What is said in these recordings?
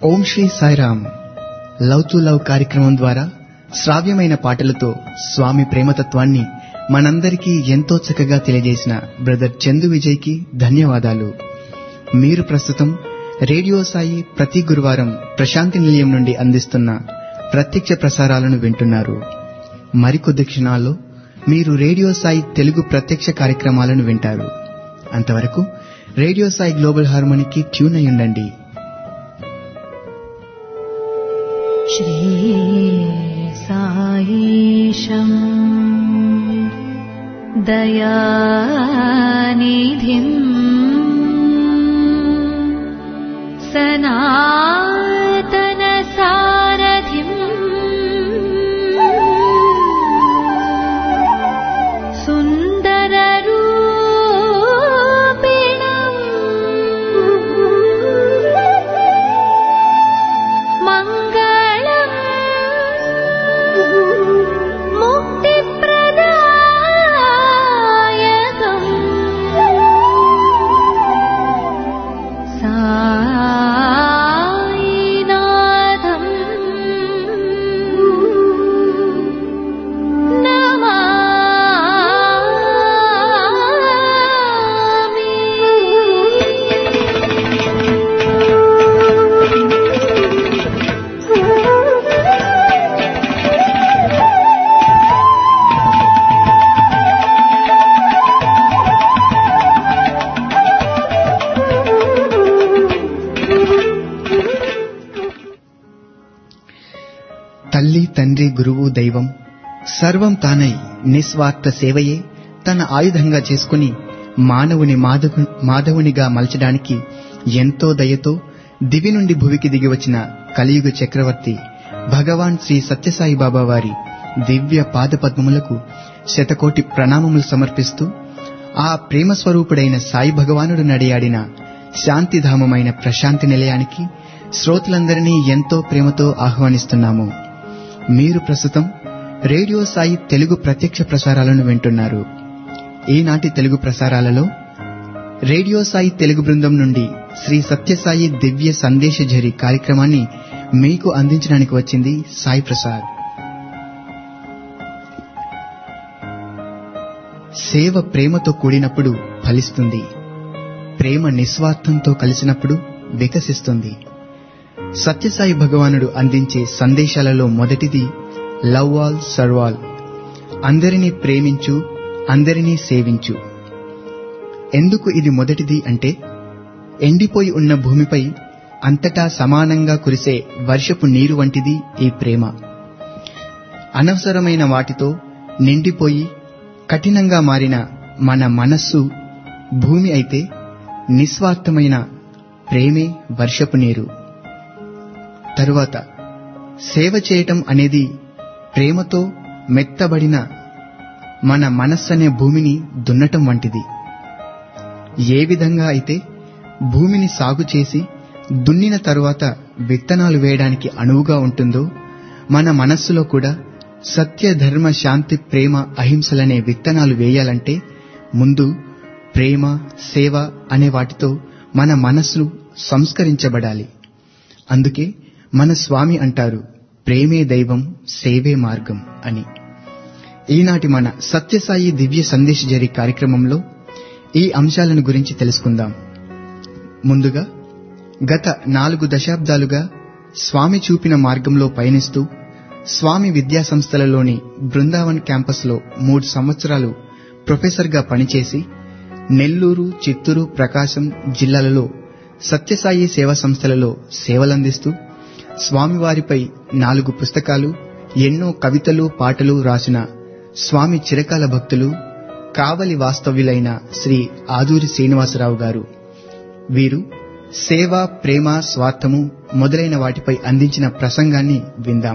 Om Sri Sairam love to love కార్యక్రమం ద్వారా శ్రావ్యమైన పాటలతో స్వామి ప్రేమతత్వాన్ని మనందరికీ ఎంతో చక్కగా తెలియజేసిన బ్రదర్ చందు విజయ్కి ధన్యవాదాలు మీరు ప్రస్తుతం రేడియో సాయి ప్రతి గురువారం ప్రశాంతి నిలయం నుండి అందిస్తున్న ప్రత్యక్ష ప్రసారాలను వింటున్నారు మరికొద్ది క్షణాల్లో మీరు రేడియో సాయి తెలుగు ప్రత్యక్ష కార్యక్రమాలను వింటారు అంతవరకు రేడియో సాయి గ్లోబల్ హార్మోనికి ట్యూన్ అయి ఉండండి श्रीसायीशम् दयानिधिम् सनातनसारथिम् सुन्दररूपिणम् मङ्गलम् मुक्तिप्रदायकम् सायिनाथम् తల్లి తండ్రి గురువు దైవం సర్వం తానై నిస్వార్థ సేవయే తన ఆయుధంగా చేసుకుని మానవుని మాధవు మాధవునిగా మలచడానికి ఎంతో దయతో దివి నుండి భువికి దిగి వచ్చిన కలియుగ చక్రవర్తి భగవాన్ శ్రీ సత్యసాయి బాబా వారి దివ్య పాదపద్మములకు శతకోటి ప్రణామములు సమర్పిస్తూ ఆ ప్రేమ స్వరూపుడైన సాయి భగవానుడు నడియాడిన శాంతిధామమైన ప్రశాంతి నిలయానికి శ్రోతలందరినీ ఎంతో ప్రేమతో ఆహ్వానిస్తున్నాము మీరు ప్రస్తుతం రేడియో సాయి తెలుగు ప్రత్యక్ష ప్రసారాలను వింటున్నారు ఈనాటి తెలుగు ప్రసారాలలో రేడియో సాయి తెలుగు బృందం నుండి శ్రీ సత్యసాయి దివ్య సందేశ ఝరి కార్యక్రమాన్ని మీకు అందించడానికి వచ్చింది సాయి ప్రసాద్ సేవ ప్రేమతో కూడినప్పుడు ఫలిస్తుంది ప్రేమ నిస్వార్థంతో కలిసినప్పుడు వికసిస్తుంది సత్యసాయి భగవానుడు అందించే సందేశాలలో మొదటిది లవ్ ఆల్ సర్వాల్ అందరినీ ప్రేమించు అందరినీ సేవించు ఎందుకు ఇది మొదటిది అంటే ఎండిపోయి ఉన్న భూమిపై అంతటా సమానంగా కురిసే వర్షపు నీరు వంటిది ఈ ప్రేమ అనవసరమైన వాటితో నిండిపోయి కఠినంగా మారిన మన మనస్సు భూమి అయితే నిస్వార్థమైన ప్రేమే వర్షపు నీరు తరువాత సేవ చేయటం అనేది ప్రేమతో మెత్తబడిన మన మనస్సనే భూమిని దున్నటం వంటిది ఏ విధంగా అయితే భూమిని సాగు చేసి దున్నిన తరువాత విత్తనాలు వేయడానికి అనువుగా ఉంటుందో మన మనస్సులో కూడా సత్య ధర్మ శాంతి ప్రేమ అహింసలనే విత్తనాలు వేయాలంటే ముందు ప్రేమ సేవ అనే వాటితో మన మనస్సు సంస్కరించబడాలి అందుకే మన స్వామి అంటారు ప్రేమే దైవం సేవే మార్గం అని ఈనాటి మన సత్యసాయి దివ్య సందేశ జరి కార్యక్రమంలో ఈ అంశాలను గురించి తెలుసుకుందాం ముందుగా గత నాలుగు దశాబ్దాలుగా స్వామి చూపిన మార్గంలో పయనిస్తూ స్వామి విద్యా సంస్థలలోని బృందావన్ క్యాంపస్లో మూడు సంవత్సరాలు ప్రొఫెసర్గా పనిచేసి నెల్లూరు చిత్తూరు ప్రకాశం జిల్లాలలో సత్యసాయి సేవా సంస్థలలో సేవలందిస్తూ స్వామివారిపై నాలుగు పుస్తకాలు ఎన్నో కవితలు పాటలు రాసిన స్వామి చిరకాల భక్తులు కావలి వాస్తవ్యులైన శ్రీ ఆదూరి శ్రీనివాసరావు గారు వీరు సేవ ప్రేమ స్వార్థము మొదలైన వాటిపై అందించిన ప్రసంగాన్ని విందాం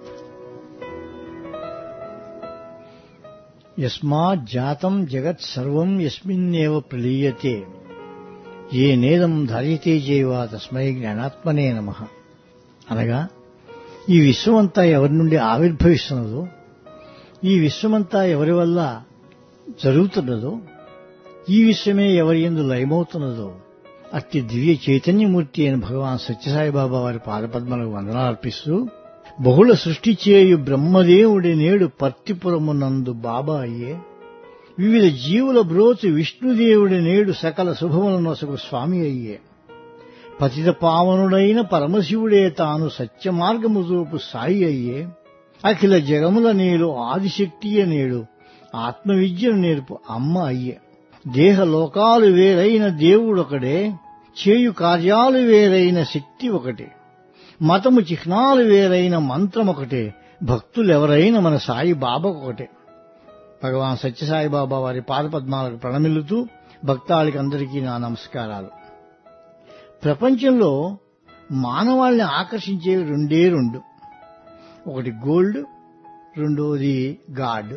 యస్మాజ్జాతం జగత్ సర్వం యస్మిన్నేవ ప్రలీయతే ఏ నేదం ధార్యతే జైవ తస్మై జ్ఞానాత్మనే నమ అనగా ఈ విశ్వమంతా ఎవరి నుండి ఆవిర్భవిస్తున్నదో ఈ విశ్వమంతా ఎవరి వల్ల జరుగుతున్నదో ఈ విశ్వమే ఎవరి ఎందు లయమవుతున్నదో అట్టి దివ్య చైతన్యమూర్తి అయిన భగవాన్ సత్యసాయిబాబా వారి పాదపద్మలకు వందనాలు అర్పిస్తూ బహుళ సృష్టి చేయు బ్రహ్మదేవుడి నేడు పర్తిపురమునందు బాబా అయ్యే వివిధ జీవుల బ్రోచు విష్ణుదేవుడి నేడు సకల శుభములనొసగు స్వామి అయ్యే పతిత పావనుడైన పరమశివుడే తాను సత్య మార్గము చూపు సాయి అయ్యే అఖిల జగముల నేడు ఆదిశక్తియ నేడు ఆత్మవిద్యను నేర్పు అమ్మ అయ్యే దేహ లోకాలు వేరైన దేవుడొకడే చేయు కార్యాలు వేరైన శక్తి ఒకటే మతము చిహ్నాలు వేరైన మంత్రం ఒకటే భక్తులెవరైన మన సాయి బాబా ఒకటే భగవాన్ సత్యసాయి బాబా వారి పాదపద్మాలకు ప్రణమిల్లుతూ భక్తాళికి అందరికీ నా నమస్కారాలు ప్రపంచంలో మానవాళిని ఆకర్షించేవి రెండే రెండు ఒకటి గోల్డ్ రెండోది గాడ్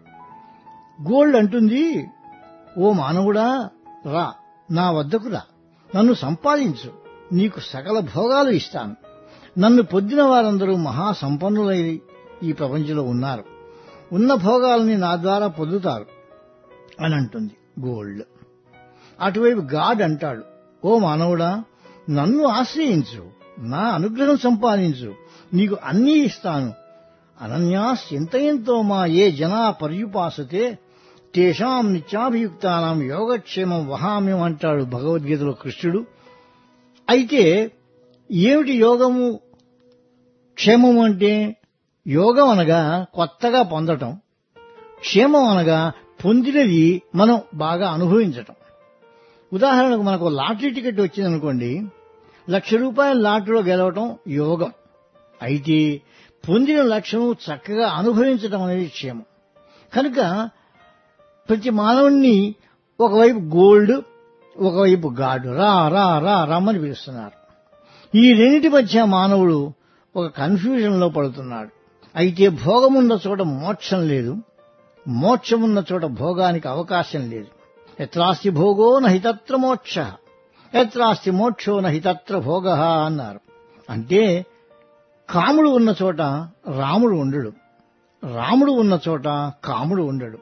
గోల్డ్ అంటుంది ఓ మానవుడా రా నా వద్దకు రా నన్ను సంపాదించు నీకు సకల భోగాలు ఇస్తాను నన్ను పొద్దిన వారందరూ మహాసంపన్నులై ఈ ప్రపంచంలో ఉన్నారు ఉన్న భోగాలని నా ద్వారా పొందుతారు అని అంటుంది గోల్డ్ అటువైపు గాడ్ అంటాడు ఓ మానవుడా నన్ను ఆశ్రయించు నా అనుగ్రహం సంపాదించు నీకు అన్నీ ఇస్తాను అనన్యాస్ ఎంత ఎంతో మా ఏ జనా పర్యుపాసతే తేషాం నిత్యాభియుక్తానం యోగక్షేమం వహామ్యం అంటాడు భగవద్గీతలో కృష్ణుడు అయితే ఏమిటి యోగము క్షేమం అంటే యోగం అనగా కొత్తగా పొందటం క్షేమం అనగా పొందినది మనం బాగా అనుభవించటం ఉదాహరణకు మనకు లాటరీ టికెట్ వచ్చిందనుకోండి లక్ష రూపాయల లాటరీలో గెలవటం యోగం అయితే పొందిన లక్ష్యం చక్కగా అనుభవించటం అనేది క్షేమం కనుక ప్రతి మానవుణ్ణి ఒకవైపు గోల్డ్ ఒకవైపు గాడ్ రా రా రా రమ్మని పిలుస్తున్నారు ఈ రెండింటి మధ్య మానవుడు ఒక కన్ఫ్యూజన్ లో పడుతున్నాడు అయితే భోగమున్న చోట మోక్షం లేదు మోక్షమున్న చోట భోగానికి అవకాశం లేదు ఎత్రాస్తి భోగో నహితత్ర మోక్ష ఎత్రాస్తి మోక్షో నహితత్ర భోగ అన్నారు అంటే కాముడు ఉన్న చోట రాముడు ఉండడు రాముడు ఉన్న చోట కాముడు ఉండడు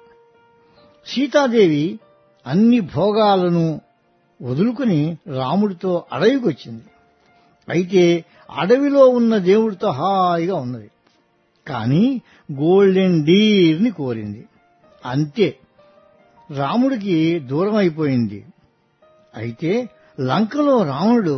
సీతాదేవి అన్ని భోగాలను వదులుకుని రాముడితో అడవికొచ్చింది అయితే అడవిలో ఉన్న దేవుడితో హాయిగా ఉన్నది కానీ గోల్డెన్ డీర్ని కోరింది అంతే రాముడికి దూరం అయిపోయింది అయితే లంకలో రావణుడు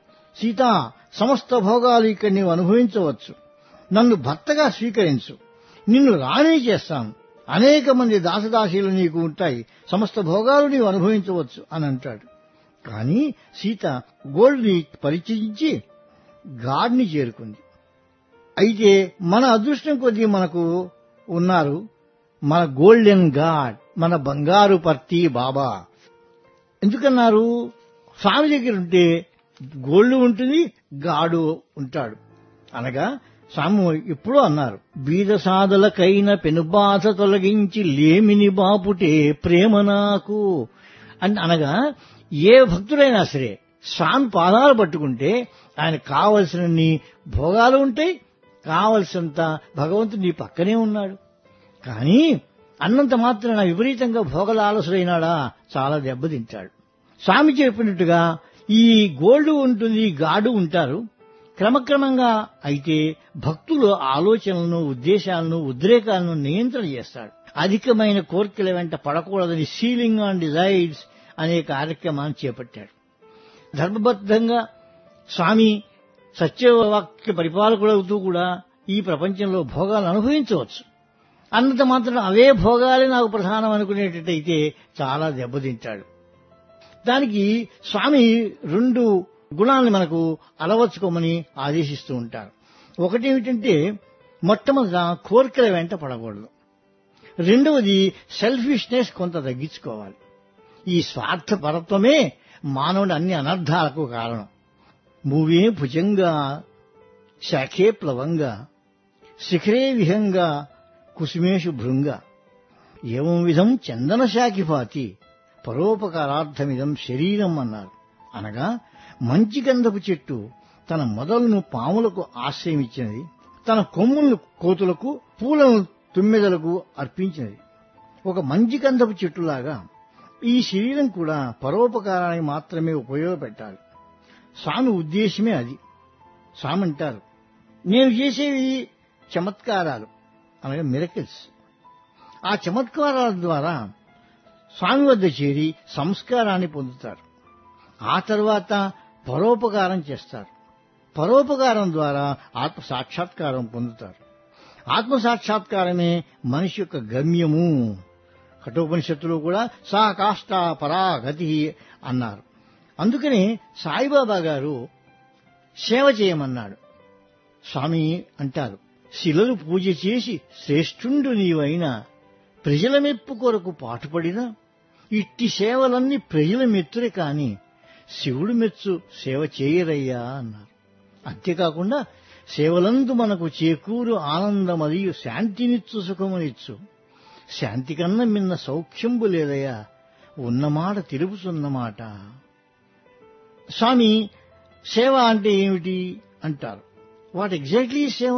సీత సమస్త భోగాలు ఇక్కడ నీవు అనుభవించవచ్చు నన్ను భర్తగా స్వీకరించు నిన్ను రాణి చేస్తాను అనేక మంది దాసదాసీలు నీకు ఉంటాయి సమస్త భోగాలు నీవు అనుభవించవచ్చు అని అంటాడు కానీ సీత గోల్డ్ని పరిచయించి గాడ్ని చేరుకుంది అయితే మన అదృష్టం కొద్దీ మనకు ఉన్నారు మన గోల్డెన్ గాడ్ మన బంగారు పర్తి బాబా ఎందుకన్నారు స్వామి దగ్గర ఉంటే గోల్డ్ ఉంటుంది గాడు ఉంటాడు అనగా స్వామి ఎప్పుడో అన్నారు బీద సాధలకైన పెనుబాధ తొలగించి లేమిని బాపుటే ప్రేమ నాకు అని అనగా ఏ భక్తుడైనా సరే స్వామి పాదాలు పట్టుకుంటే ఆయన కావలసినన్ని భోగాలు ఉంటాయి కావలసినంత భగవంతుడు నీ పక్కనే ఉన్నాడు కానీ అన్నంత మాత్రాన విపరీతంగా భోగలాలసుడైనాడా చాలా దెబ్బతింటాడు స్వామి చెప్పినట్టుగా ఈ గోల్డ్ ఉంటుంది గాడు ఉంటారు క్రమక్రమంగా అయితే భక్తులు ఆలోచనలను ఉద్దేశాలను ఉద్రేకాలను నియంత్రణ చేస్తాడు అధికమైన కోరికల వెంట పడకూడదని సీలింగ్ ఆన్ డిజైర్స్ అనే కార్యక్రమాన్ని చేపట్టాడు ధర్మబద్ధంగా స్వామి సత్యవాక్య పరిపాలకుడవుతూ కూడా ఈ ప్రపంచంలో భోగాలు అనుభవించవచ్చు అన్నంత మాత్రం అవే భోగాలే నాకు ప్రధానం అనుకునేటట్టయితే చాలా దెబ్బతింటాడు దానికి స్వామి రెండు గుణాలను మనకు అలవర్చుకోమని ఆదేశిస్తూ ఉంటారు ఒకటి ఏమిటంటే మొట్టమొదట కోరికల వెంట పడకూడదు రెండవది సెల్ఫిష్నెస్ కొంత తగ్గించుకోవాలి ఈ స్వార్థపరత్వమే మానవుడి అన్ని అనర్థాలకు కారణం మూవే భుజంగా శాఖే ప్లవంగా శిఖరే విహంగా కుసుమేషు భృంగ ఏవం విధం చందన శాఖిపాతి పరోపకారార్థమిదం శరీరం అన్నారు అనగా మంచి గంధపు చెట్టు తన మొదలను పాములకు ఆశ్రయమిచ్చినది తన కొమ్ములను కోతులకు పూలను తుమ్మెదలకు అర్పించినది ఒక మంచి గంధపు చెట్టులాగా ఈ శరీరం కూడా పరోపకారానికి మాత్రమే ఉపయోగపెట్టాలి స్వామి ఉద్దేశమే అది స్వామి అంటారు నేను చేసేవి చమత్కారాలు అనగా మిరకిల్స్ ఆ చమత్కారాల ద్వారా స్వామి వద్ద చేరి సంస్కారాన్ని పొందుతారు ఆ తర్వాత పరోపకారం చేస్తారు పరోపకారం ద్వారా ఆత్మ సాక్షాత్కారం పొందుతారు ఆత్మ సాక్షాత్కారమే మనిషి యొక్క గమ్యము కఠోపనిషత్తులో కూడా సా కాష్ట పరాగతి అన్నారు అందుకని సాయిబాబా గారు సేవ చేయమన్నాడు స్వామి అంటారు శిలలు పూజ చేసి శ్రేష్ఠుండు నీవైన ప్రజల మెప్పు కొరకు పాటుపడిన ఇట్టి సేవలన్నీ ప్రజల మెత్తురే కాని శివుడు మెచ్చు సేవ చేయరయ్యా అన్నారు అంతేకాకుండా సేవలందు మనకు చేకూరు ఆనందమరియు శాంతినిచ్చు సుఖమునిచ్చు శాంతి కన్నా మిన్న సౌఖ్యంబు లేదయ్యా ఉన్నమాట తెలుపుతున్నమాట స్వామి సేవ అంటే ఏమిటి అంటారు what exactly seva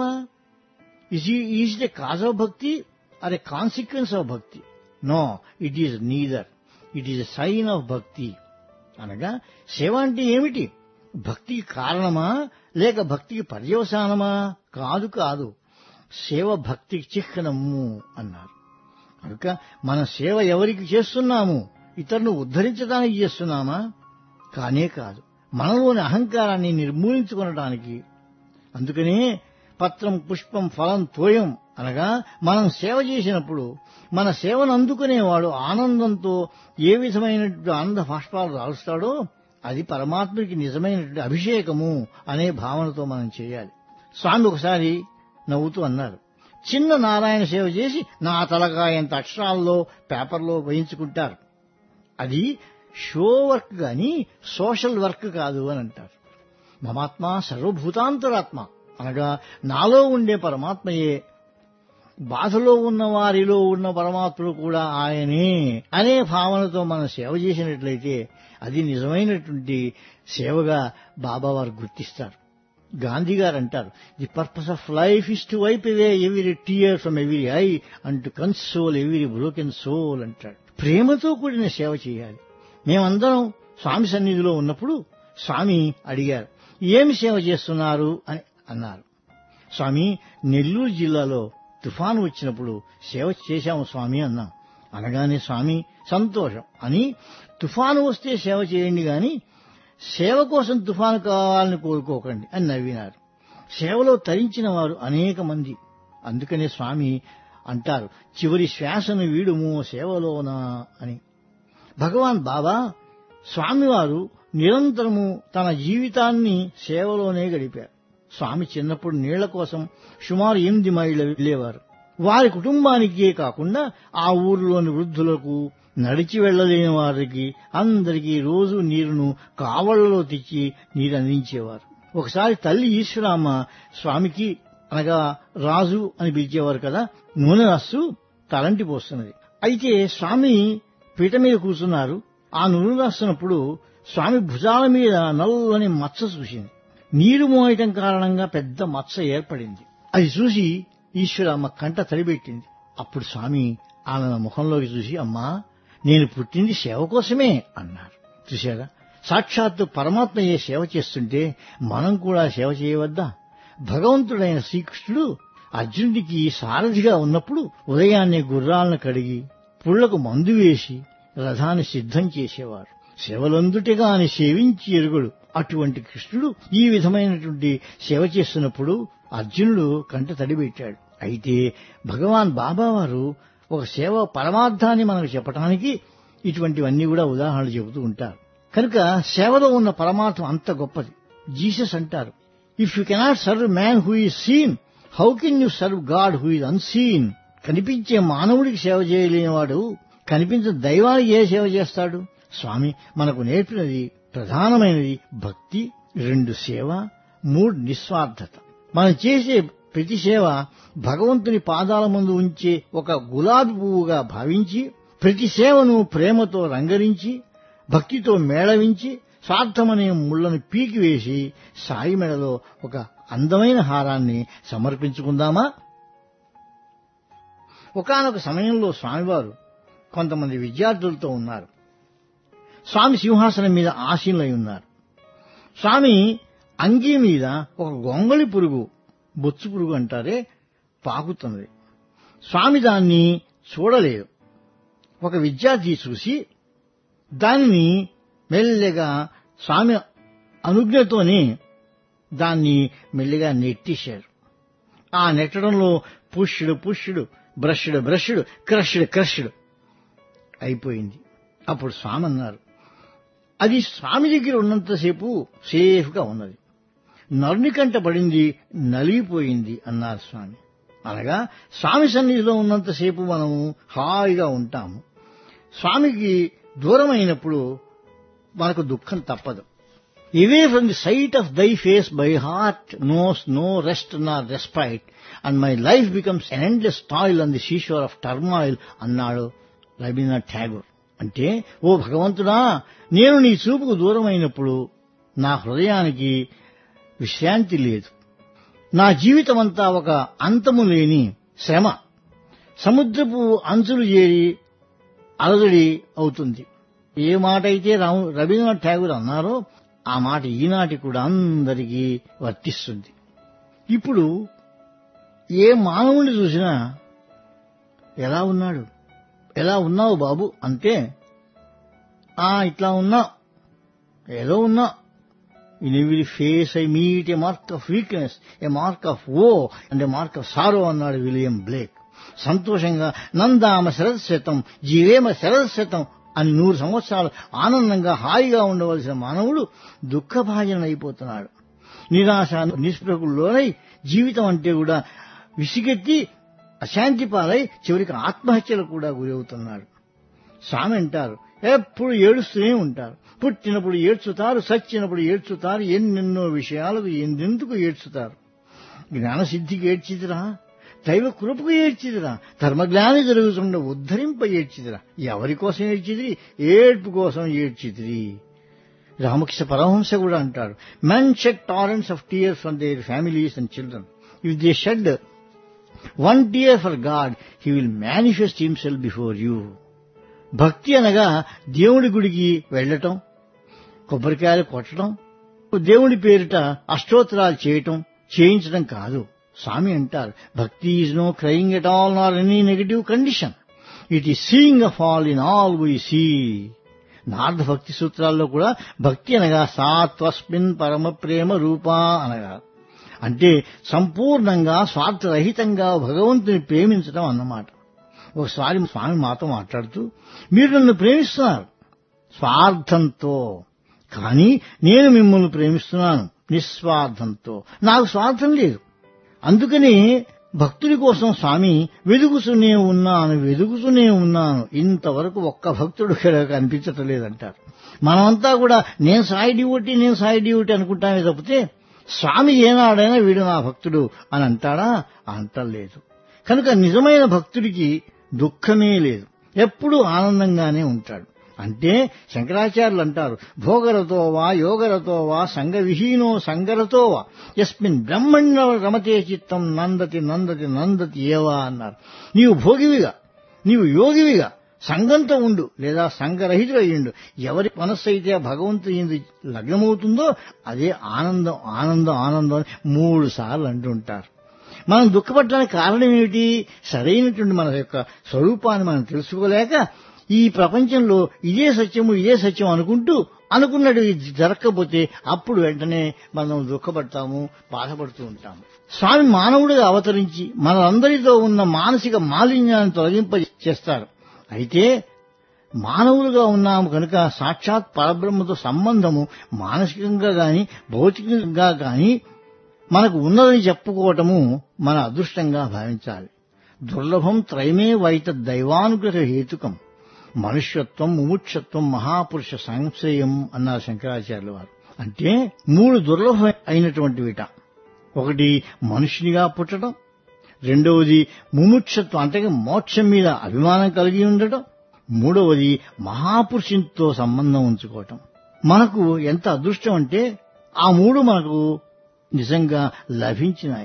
is is the cause of bhakti or a consequence of bhakti no it is neither it is a sign of bhakti అనగా సేవ అంటే ఏమిటి భక్తికి కారణమా లేక భక్తికి పర్యవసానమా కాదు కాదు సేవ భక్తికి చిహ్నము అన్నారు కనుక మన సేవ ఎవరికి చేస్తున్నాము ఇతరులను ఉద్ధరించడానికి చేస్తున్నామా కానే కాదు మనలోని అహంకారాన్ని నిర్మూలించుకొనడానికి అందుకనే పత్రం పుష్పం ఫలం తోయం అనగా మనం సేవ చేసినప్పుడు మన సేవను అందుకునేవాడు ఆనందంతో ఏ విధమైనటువంటి ఆనంద బాష్పాలు రాలుస్తాడో అది పరమాత్మకి నిజమైనటువంటి అభిషేకము అనే భావనతో మనం చేయాలి స్వామి ఒకసారి నవ్వుతూ అన్నారు చిన్న నారాయణ సేవ చేసి నా తలకాయంత అక్షరాల్లో పేపర్లో వేయించుకుంటారు అది షో వర్క్ గాని సోషల్ వర్క్ కాదు అని అంటారు మమాత్మ సర్వభూతాంతరాత్మ అనగా నాలో ఉండే పరమాత్మయే బాధలో ఉన్న వారిలో ఉన్న పరమాత్ముడు కూడా ఆయనే అనే భావనతో మనం సేవ చేసినట్లయితే అది నిజమైనటువంటి సేవగా బాబా వారు గుర్తిస్తారు గాంధీ గారు అంటారు the purpose of life is to wipe away every tear from every eye and to console every broken soul అంటాడు ప్రేమతో కూడిన సేవ చేయాలి మేమందరం స్వామి సన్నిధిలో ఉన్నప్పుడు స్వామి అడిగారు ఏమి సేవ చేస్తున్నారు అని అన్నారు స్వామి నెల్లూరు జిల్లాలో తుఫాను వచ్చినప్పుడు సేవ చేశాము స్వామి అన్నాం అనగానే స్వామి సంతోషం అని తుఫాను వస్తే సేవ చేయండి గాని సేవ కోసం తుఫాను కావాలని కోరుకోకండి అని నవ్వినారు సేవలో తరించిన వారు అనేక మంది అందుకనే స్వామి అంటారు చివరి శ్వాసను వీడుము సేవలోనా అని భగవాన్ బాబా స్వామివారు నిరంతరము తన జీవితాన్ని సేవలోనే గడిపారు స్వామి చిన్నప్పుడు నీళ్ల కోసం సుమారు ఎనిమిది మైళ్ళ వెళ్లేవారు వారి కుటుంబానికే కాకుండా ఆ ఊరిలోని వృద్ధులకు నడిచి వెళ్లలేని వారికి అందరికీ రోజు నీరును కావళ్లలో తెచ్చి నీరు అందించేవారు ఒకసారి తల్లి ఈశ్వరామ్మ స్వామికి అనగా రాజు అని పిలిచేవారు కదా నూనె రాస్తూ తలంటి పోస్తున్నది అయితే స్వామి పీట మీద కూర్చున్నారు ఆ నూనె రాస్తున్నప్పుడు స్వామి భుజాల మీద నల్లని మచ్చ చూసింది నీరు మోయటం కారణంగా పెద్ద మచ్చ ఏర్పడింది అది చూసి ఈశ్వరమ్మ కంట తడిపెట్టింది అప్పుడు స్వామి ఆమె ముఖంలోకి చూసి అమ్మా నేను పుట్టింది సేవ కోసమే అన్నారు చూశారా సాక్షాత్తు పరమాత్మయే సేవ చేస్తుంటే మనం కూడా సేవ చేయవద్దా భగవంతుడైన శ్రీకృష్ణుడు అర్జునుడికి సారథిగా ఉన్నప్పుడు ఉదయాన్నే గుర్రాలను కడిగి పుళ్లకు మందు వేసి రథాన్ని సిద్ధం చేసేవారు సేవలందుటిగా అని సేవించి ఎరుగుడు అటువంటి కృష్ణుడు ఈ విధమైనటువంటి సేవ చేస్తున్నప్పుడు అర్జునుడు కంట తడిపెట్టాడు అయితే భగవాన్ బాబా వారు ఒక సేవ పరమార్థాన్ని మనకు చెప్పడానికి ఇటువంటివన్నీ కూడా ఉదాహరణలు చెబుతూ ఉంటారు కనుక సేవలో ఉన్న పరమార్థం అంత గొప్పది జీసస్ అంటారు if you cannot serve man who is seen how can you serve God who is unseen కనిపించే మానవుడికి సేవ చేయలేనివాడు కనిపించే దైవానికి ఏ సేవ చేస్తాడు స్వామి మనకు నేర్పినది ప్రధానమైనది భక్తి రెండు సేవ మూడు నిస్వార్థత మనం చేసే ప్రతి సేవ భగవంతుని పాదాల ముందు ఉంచే ఒక గులాబీ పువ్వుగా భావించి ప్రతి సేవను ప్రేమతో రంగరించి భక్తితో మేళవించి స్వార్థమనే ముళ్లను పీకివేసి సాయి మెడలో ఒక అందమైన హారాన్ని సమర్పించుకుందామా ఒకానొక సమయంలో స్వామివారు కొంతమంది విద్యార్థులతో ఉన్నారు స్వామి సింహాసనం మీద ఆసీనులై ఉన్నారు స్వామి అంగీ మీద ఒక గొంగళి పురుగు బొచ్చు పురుగు అంటారే పాకుతున్నది స్వామి దాన్ని చూడలేదు ఒక విద్యార్థి చూసి దానిని మెల్లగా స్వామి అనుజ్ఞతోనే దాన్ని మెల్లిగా నెట్టేశారు ఆ నెట్టడంలో పుష్యుడు పుష్యుడు బ్రష్యుడు బ్రష్యుడు క్రష్యుడు క్రష్యుడు అయిపోయింది అప్పుడు స్వామి అన్నారు అది స్వామి దగ్గర ఉన్నంతసేపు సేఫ్గా ఉన్నది నరుని కంట పడింది నలిగిపోయింది అన్నారు స్వామి అనగా స్వామి సన్నిధిలో ఉన్నంతసేపు మనము హాయిగా ఉంటాము స్వామికి దూరమైనప్పుడు మనకు దుఃఖం తప్పదు ఇవే from the sight of thy face by heart knows no rest nor respite and my life becomes an endless toil on the seashore of turmoil అన్నాడు రవీంద్రనాథ్ ఠాగూర్ అంటే ఓ భగవంతుడా నేను నీ చూపుకు దూరమైనప్పుడు నా హృదయానికి విశ్రాంతి లేదు నా జీవితమంతా ఒక అంతము లేని శ్రమ సముద్రపు అంచులు చేరి అలజడి అవుతుంది ఏ మాట అయితే రాము రవీంద్రనాథ్ ఠాగూర్ అన్నారో ఆ మాట ఈనాటి కూడా అందరికీ వర్తిస్తుంది ఇప్పుడు ఏ మానవుణ్ణి చూసినా ఎలా ఉన్నాడు ఎలా ఉన్నావు బాబు అంటే ఆ ఇట్లా ఉన్నా ఏదో ఉన్నా in every face I meet a mark of weakness a mark of woe and a mark of sorrow అన్నాడు విలియం బ్లేక్ సంతోషంగా నందామ శరత్శతం జీవేమ శరత్శతం అని నూరు సంవత్సరాలు ఆనందంగా హాయిగా ఉండవలసిన మానవుడు దుఃఖభాజనైపోతున్నాడు నిరాశ నిస్పృహుల్లోనై జీవితం అంటే కూడా విసిగెత్తి అశాంతి పాలై చివరికి ఆత్మహత్యలు కూడా గురవుతున్నాడు స్వామి అంటారు ఎప్పుడు ఏడుస్తూనే ఉంటారు పుట్టినప్పుడు ఏడ్చుతారు సచ్చినప్పుడు ఏడ్చుతారు ఎన్నెన్నో విషయాలకు ఎందెందుకు ఏడ్చుతారు జ్ఞానసిద్ధికి ఏడ్చిదిరా దైవ కృపకు ఏడ్చిదిరా ధర్మజ్ఞాని జరుగుతుండ ఉద్ధరింప ఏడ్చిదిరా ఎవరి కోసం ఏడ్చిదిరి ఏడ్పు కోసం ఏడ్చిదిరి రామకృష్ణ పరమహంస కూడా అంటాడు men shed torrents of tears from their families and children if they shed one tear for God he will manifest himself before you భక్తి అనగా దేవుడి గుడికి వెళ్ళటం కొబ్బరికాయలు కొట్టడం దేవుడి పేరిట అష్టోత్తరాలు చేయటం చేయించడం కాదు స్వామి అంటారు bhakti is no crying at all nor any negative condition it is seeing of all in all we see Narada భక్తి సూత్రాల్లో కూడా భక్తి అనగా సాత్వస్మిన్ పరమ ప్రేమ రూపా అనగా అంటే సంపూర్ణంగా స్వార్థరహితంగా భగవంతుని ప్రేమించడం అన్నమాట ఒకసారి స్వామి మాతో మాట్లాడుతూ మీరు నన్ను ప్రేమిస్తున్నారు స్వార్థంతో కానీ నేను మిమ్మల్ని ప్రేమిస్తున్నాను నిస్వార్థంతో నాకు స్వార్థం లేదు అందుకని భక్తుడి కోసం స్వామి వెదుగుతూనే ఉన్నాను వెదుగుతూనే ఉన్నాను ఇంతవరకు ఒక్క భక్తుడు ఇక్కడ కనిపించటం లేదంటారు మనమంతా కూడా నేను సాయి డ్యూటీ నేను సాయి డ్యూటీ అనుకుంటామే తప్పితే స్వామి ఏనాడైనా వీడు నా భక్తుడు అని అంటాడా అంటలేదు కనుక నిజమైన భక్తుడికి దుఃఖమే లేదు ఎప్పుడూ ఆనందంగానే ఉంటాడు అంటే శంకరాచార్యులు అంటారు భోగరతో వా యోగరతో వా సంగ విహీనో సంగరతో వా ఎస్మిన్ బ్రహ్మణ్య రమతే చిత్తం నందతి నందతి నందతి ఏవా అన్నారు నీవు భోగివిగా నీవు యోగివిగా సంఘంతో ఉండు లేదా సంఘరహితుడు అయ్యిండు ఎవరి మనస్సు అయితే భగవంతుని లగ్నమవుతుందో అదే ఆనందం ఆనందం ఆనందం అని మూడు సార్లు అంటుంటారు మనం దుఃఖపడడానికి కారణం ఏమిటి సరైనటువంటి మన యొక్క స్వరూపాన్ని మనం తెలుసుకోలేక ఈ ప్రపంచంలో ఇదే సత్యము ఇదే సత్యం అనుకుంటూ అనుకున్నట్టు ఇది జరగకపోతే అప్పుడు వెంటనే మనం దుఃఖపడతాము బాధపడుతూ ఉంటాము స్వామి మానవుడిగా అవతరించి మనందరితో ఉన్న మానసిక మాలిన్యాన్ని తొలగింప చేస్తారు అయితే మానవులుగా ఉన్నాము కనుక సాక్షాత్ పరబ్రహ్మతో సంబంధము మానసికంగా గాని భౌతికంగా గాని మనకు ఉన్నదని చెప్పుకోవటము మన అదృష్టంగా భావించాలి దుర్లభం త్రైమే వైత దైవానుగ్రహ హేతుకం మనుష్యత్వం ముముక్షత్వం మహాపురుష సంశయం అన్నారు శంకరాచార్యుల వారు అంటే మూడు దుర్లభం అయినటువంటివిట ఒకటి మనుషునిగా పుట్టడం రెండవది ముముక్షత్వం అంటే మోక్షం మీద అభిమానం కలిగి ఉండటం మూడవది మహాపురుషునితో సంబంధం ఉంచుకోవటం మనకు ఎంత అదృష్టం అంటే ఆ మూడు మనకు నిజంగా లభించినాయి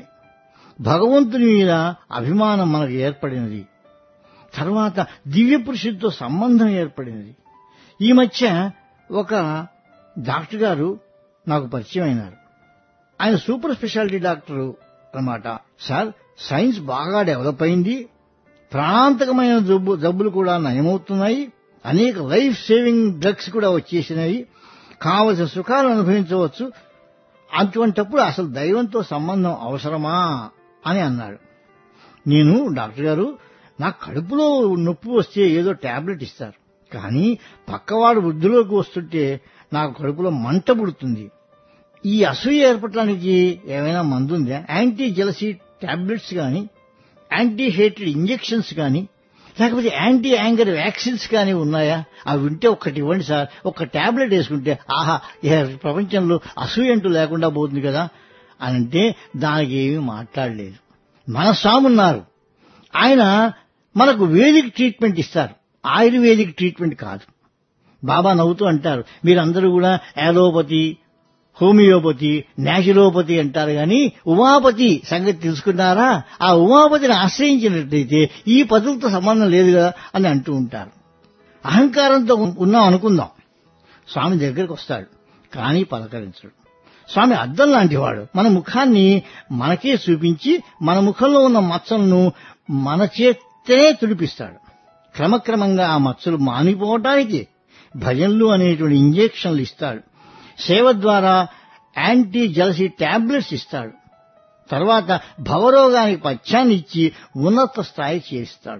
భగవంతుని మీద అభిమానం మనకు ఏర్పడినది తర్వాత దివ్య పురుషుడితో సంబంధం ఏర్పడినది ఈ మధ్య ఒక డాక్టర్ గారు నాకు పరిచయం అయినారు ఆయన సూపర్ స్పెషాలిటీ డాక్టర్ అన్నమాట సార్ సైన్స్ బాగా డెవలప్ అయింది ప్రాణాంతకమైన జబ్బు జబ్బులు కూడా నయమవుతున్నాయి అనేక లైఫ్ సేవింగ్ డ్రగ్స్ కూడా వచ్చేసినాయి కావలసిన సుఖాలు అనుభవించవచ్చు అటువంటప్పుడు అసలు దైవంతో సంబంధం అవసరమా అని అన్నాడు నేను డాక్టర్ గారు నా కడుపులో నొప్పి వస్తే ఏదో టాబ్లెట్ ఇస్తారు కానీ పక్కవాడు వృద్ధిలోకి వస్తుంటే నాకు కడుపులో మంట పుడుతుంది ఈ అసూయ ఏర్పడటానికి ఏమైనా మందుందా యాంటీ జలసీ టాబ్లెట్స్ కానీ యాంటీ హేటెడ్ ఇంజెక్షన్స్ కానీ లేకపోతే యాంటీ యాంగర్ వ్యాక్సిన్స్ కానీ ఉన్నాయా అవి ఉంటే ఒక్కటి ఇవ్వండి సార్ ఒక టాబ్లెట్ వేసుకుంటే ఆహా ఇహ ప్రపంచంలో అసూయ అంటూ లేకుండా పోతుంది కదా అని అంటే దానికి ఏమీ మాట్లాడలేదు మన స్వామున్నారు ఆయన మనకు వేదిక్ ట్రీట్మెంట్ ఇస్తారు ఆయుర్వేదిక్ ట్రీట్మెంట్ కాదు బాబా నవ్వుతూ అంటారు మీరందరూ కూడా యాలోపతి హోమియోపతి నేచురోపతి అంటారు కానీ ఉమాపతి సంగతి తెలుసుకున్నారా ఆ ఉమాపతిని ఆశ్రయించినట్లయితే ఈ పదులతో సంబంధం లేదు కదా అని అంటూ ఉంటారు అహంకారంతో ఉన్నాం అనుకుందాం స్వామి దగ్గరికి వస్తాడు కానీ పలకరించడు స్వామి అద్దం లాంటివాడు మన ముఖాన్ని మనకే చూపించి మన ముఖంలో ఉన్న మచ్చలను మన చేత్తనే తుడిపిస్తాడు క్రమక్రమంగా ఆ మచ్చలు మానిపోవటానికి భజనలు అనేటువంటి ఇంజెక్షన్లు ఇస్తాడు సేవ ద్వారా యాంటీ జలసీ టాబ్లెట్స్ ఇస్తాడు తర్వాత భవరోగానికి పథ్యాన్ని ఇచ్చి ఉన్నత స్థాయి చేస్తాడు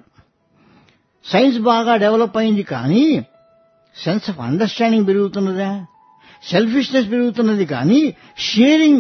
సైన్స్ బాగా డెవలప్ అయింది కానీ సెన్స్ ఆఫ్ అండర్స్టాండింగ్ పెరుగుతున్నదా సెల్ఫిష్నెస్ పెరుగుతున్నది కానీ షేరింగ్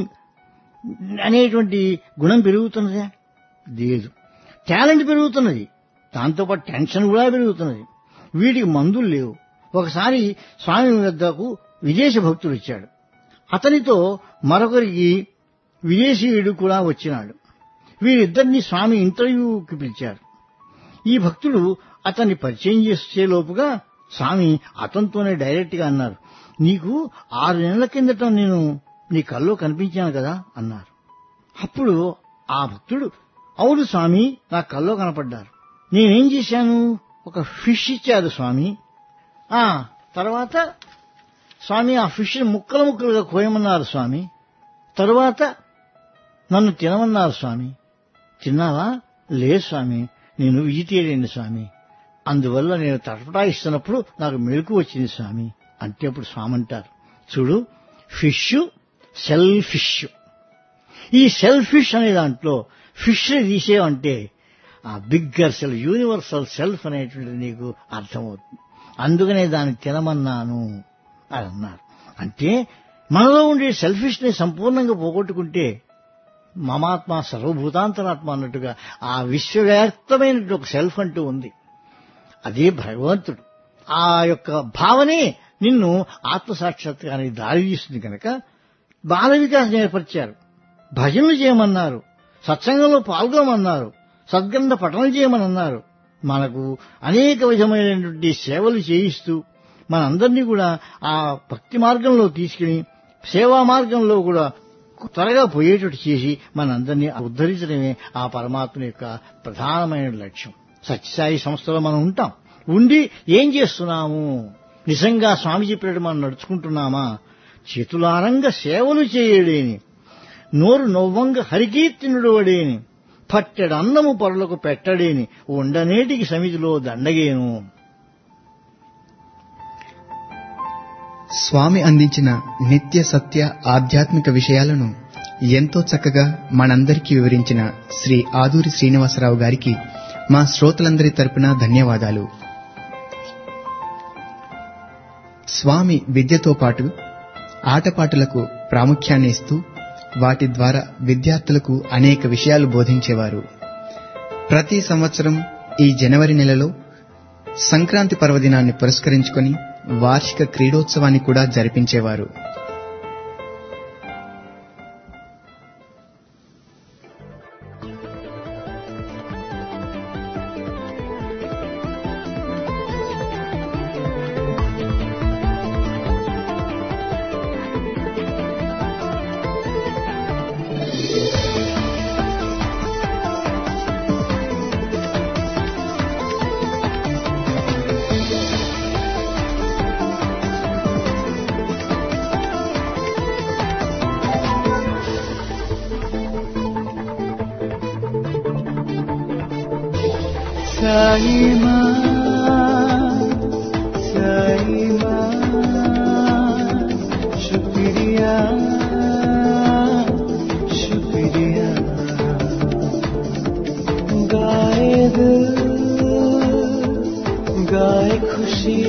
అనేటువంటి గుణం పెరుగుతున్నదా లేదు టాలెంట్ పెరుగుతున్నది దాంతోపాటు టెన్షన్ కూడా పెరుగుతున్నది వీటికి మందులు లేవు ఒకసారి స్వామి వద్దకు విదేశ భక్తుడు వచ్చాడు అతనితో మరొకరికి విదేశీయుడు కూడా వచ్చినాడు వీరిద్దరిని స్వామి ఇంటర్వ్యూకి పిలిచారు ఈ భక్తుడు అతన్ని పరిచయం చేసే లోపుగా స్వామి అతనితోనే డైరెక్ట్ గా అన్నారు నీకు ఆరు నెలల కిందట నేను నీ కల్లో కనిపించాను కదా అన్నారు అప్పుడు ఆ భక్తుడు అవును స్వామి నా కల్లో కనపడ్డారు నేనేం చేశాను ఒక ఫిష్ ఇచ్చారు స్వామి ఆ తర్వాత స్వామి ఆ ఫిష్ ముక్కలు ముక్కలుగా కోయమన్నారు స్వామి తరువాత నన్ను తినమన్నారు స్వామి తిన్నావా లేదు స్వామి నేను వెజిటేరియన్ స్వామి అందువల్ల నేను తటపటాయిస్తున్నప్పుడు నాకు మెలకు వచ్చింది స్వామి అంటే అప్పుడు స్వామి అంటారు చూడు ఫిష్ సెల్ఫిష్ ఈ సెల్ఫిష్ అనే దాంట్లో ఫిష్ తీసేవంటే ఆ బిగ్గర్ సెల్ యూనివర్సల్ సెల్ఫ్ అనేటువంటిది నీకు అర్థమవుతుంది అందుకనే దాన్ని తినమన్నాను అని అన్నారు అంటే మనలో ఉండే సెల్ఫిష్ని సంపూర్ణంగా పోగొట్టుకుంటే మమాత్మ సర్వభూతాంతరాత్మ అన్నట్టుగా ఆ విశ్వవ్యాప్తమైన ఒక సెల్ఫ్ అంటూ ఉంది అదే భగవంతుడు ఆ యొక్క భావనే నిన్ను ఆత్మసాక్షాత్కారానికి దారి తీస్తుంది కనుక బాల వికాసం ఏర్పరిచారు భజనలు చేయమన్నారు సత్సంగంలో పాల్గొనమన్నారు సద్గంధ పఠనం చేయమనన్నారు మనకు అనేక విధమైనటువంటి సేవలు చేయిస్తూ మనందరినీ కూడా ఆ భక్తి మార్గంలో తీసుకుని సేవా మార్గంలో కూడా త్వరగా పోయేటట్టు చేసి మనందరినీ ఉద్ధరించడమే ఆ పరమాత్మ యొక్క ప్రధానమైన లక్ష్యం సత్యసాయి సంస్థలో మనం ఉంటాం ఉండి ఏం చేస్తున్నాము నిజంగా స్వామి చెప్పినట్టు మనం నడుచుకుంటున్నామా చేతులారంగా సేవలు చేయడేని నోరు నవ్వంగ హరికీర్తినుడు వడేని పట్టెడన్నము పరులకు పెట్టడేని ఉండనేటికి సమితిలో దండగేను స్వామి అందించిన నిత్య సత్య ఆధ్యాత్మిక విషయాలను ఎంతో చక్కగా మనందరికీ వివరించిన శ్రీ ఆదూరి శ్రీనివాసరావు గారికి మా శ్రోతలందరి తరపున ధన్యవాదాలు స్వామి విద్యతో పాటు ఆటపాటలకు ప్రాముఖ్యాన్ని ఇస్తూ వాటి ద్వారా విద్యార్థులకు అనేక విషయాలు బోధించేవారు ప్రతి సంవత్సరం ఈ జనవరి నెలలో సంక్రాంతి పర్వదినాన్ని పురస్కరించుకొని వార్షిక క్రీడోత్సవాన్ని కూడా జరిపించేవారు साई माँ साई माँ शुक्रिया शुक्रिया गाए दिल गाए खुशी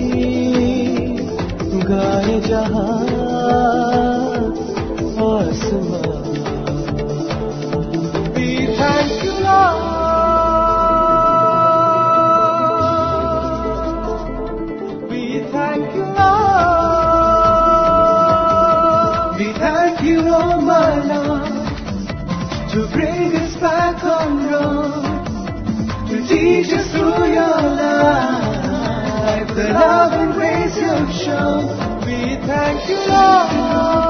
गाए जहां आसमां We thank you, Lord. We thank you, Lord. We thank you, oh my Lord, to bring us back on road, to teach us through your life, the love and grace you've shown. We thank you, Lord.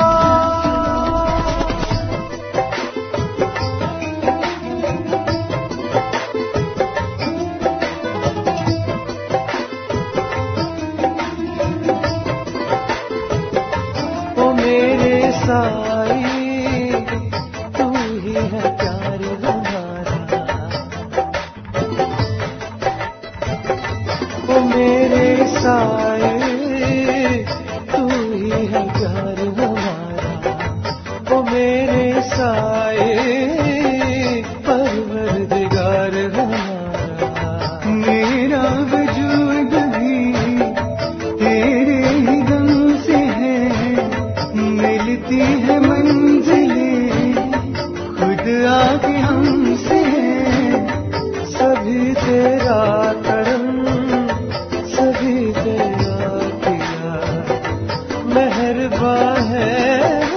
ओ मेरे साई तू ही है प्यार हमारा ओ मेरे साई तू ही है प्यार हमारा ओ मेरे साई परवरदिगार हमारा मेरा वजूद भी तेरे ही गम से है मिलती है मंजिलें खुद आके हमसे है सभी तेरा करम सभी तेरा किया मेहरबा है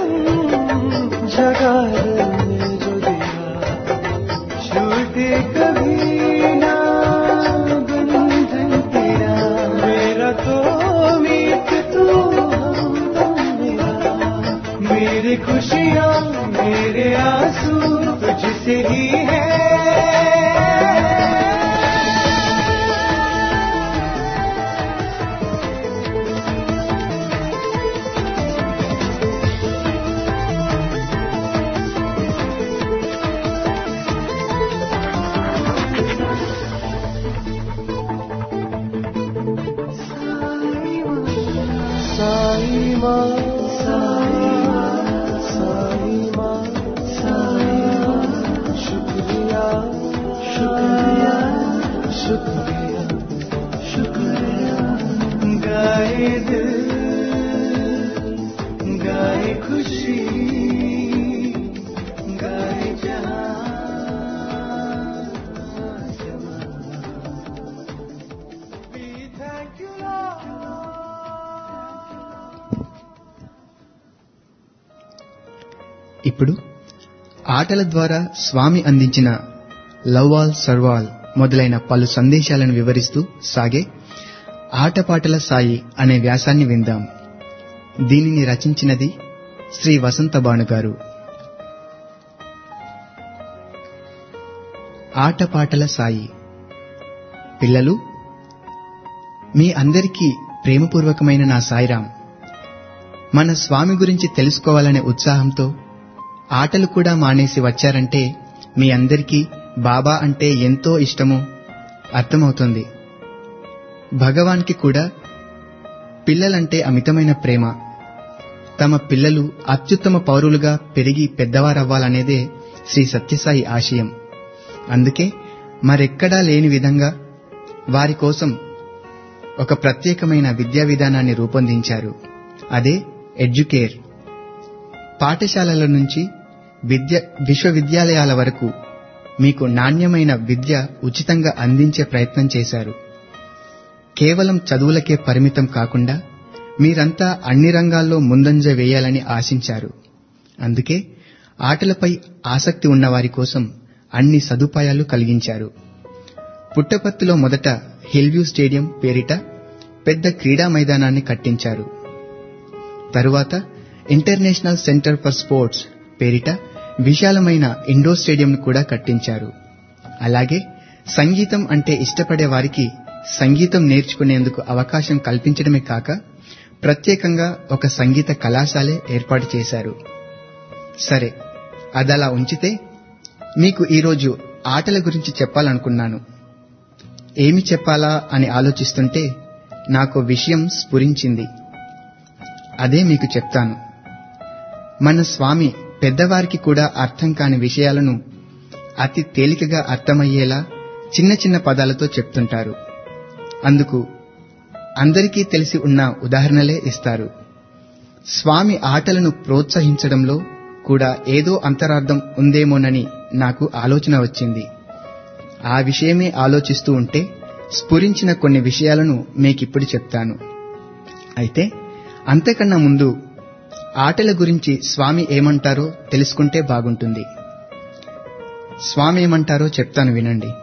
जगह में जो दिया छूटे कभी ना बंधन तेरा मेरा तो मीत तू हमदम मेरा मेरे खुशियाँ मेरे आंसू तुझसे ही है साई माँ साई माँ साई माँ साई माँ शुक्रिया शुक्रिया शुक्रिया शुक्रिया गाए दिल गाए खुशी गाए जहां We thank you, Lord. ఇప్పుడు ఆటల ద్వారా స్వామి అందించిన లవ్వాల్ సర్వాల్ మొదలైన పలు సందేశాలను వివరిస్తూ సాగే ఆటపాటల సాయి అనే వ్యాసాన్ని విందాం దీనిని రచించినది శ్రీ వసంత భాను గారు ఆటపాటల సాయి పిల్లలు మీ అందరికీ ప్రేమపూర్వకమైన నా సాయిరాం మన స్వామి గురించి తెలుసుకోవాలనే ఉత్సాహంతో ఆటలు కూడా మానేసి వచ్చారంటే మీ అందరికీ బాబా అంటే ఎంతో ఇష్టమో అర్థమవుతుంది భగవాన్కి కూడా పిల్లలంటే అమితమైన ప్రేమ తమ పిల్లలు అత్యుత్తమ పౌరులుగా పెరిగి పెద్దవారవ్వాలనేదే శ్రీ సత్యసాయి ఆశయం అందుకే మరెక్కడా లేని విధంగా వారి కోసం ఒక ప్రత్యేకమైన విద్యా విధానాన్ని రూపొందించారు అదే ఎడ్యుకేర్ పాఠశాలల నుంచి విద్య విశ్వవిద్యాలయాల వరకు మీకు నాణ్యమైన విద్య ఉచితంగా అందించే ప్రయత్నం చేశారు కేవలం చదువులకే పరిమితం కాకుండా మీరంతా అన్ని రంగాల్లో ముందంజ వేయాలని ఆశించారు అందుకే ఆటలపై ఆసక్తి ఉన్నవారి కోసం అన్ని సదుపాయాలు కలిగించారు పుట్టపర్తిలో మొదట హిల్వ్యూ స్టేడియం పేరిట పెద్ద క్రీడా మైదానాన్ని కట్టించారు తరువాత ఇంటర్నేషనల్ సెంటర్ ఫర్ స్పోర్ట్స్ పేరిట విశాలమైన ఇండోర్ స్టేడియంను కూడా కట్టించారు అలాగే సంగీతం అంటే ఇష్టపడే వారికి సంగీతం నేర్చుకునేందుకు అవకాశం కల్పించడమే కాక ప్రత్యేకంగా ఒక సంగీత కళాశాలే ఏర్పాటు చేశారు సరే అదలా ఉంచితే మీకు ఈరోజు ఆటల గురించి చెప్పాలనుకున్నాను ఏమి చెప్పాలా అని ఆలోచిస్తుంటే నాకు విషయం స్ఫురించింది అదే మీకు చెప్తాను మన స్వామి పెద్దవారికి కూడా అర్థం కాని విషయాలను అతి తేలికగా అర్థమయ్యేలా చిన్న చిన్న పదాలతో చెప్తుంటారు అందుకు అందరికీ తెలిసి ఉన్న ఉదాహరణలే ఇస్తారు స్వామి ఆటలను ప్రోత్సహించడంలో కూడా ఏదో అంతరార్థం ఉందేమోనని నాకు ఆలోచన వచ్చింది ఆ విషయమే ఆలోచిస్తూ ఉంటే స్ఫురించిన కొన్ని విషయాలను మీకిప్పుడు చెప్తాను అయితే అంతకన్నా ముందు ఆటల గురించి స్వామి ఏమంటారో తెలుసుకుంటే బాగుంటుంది స్వామి ఏమంటారో చెప్తాను వినండి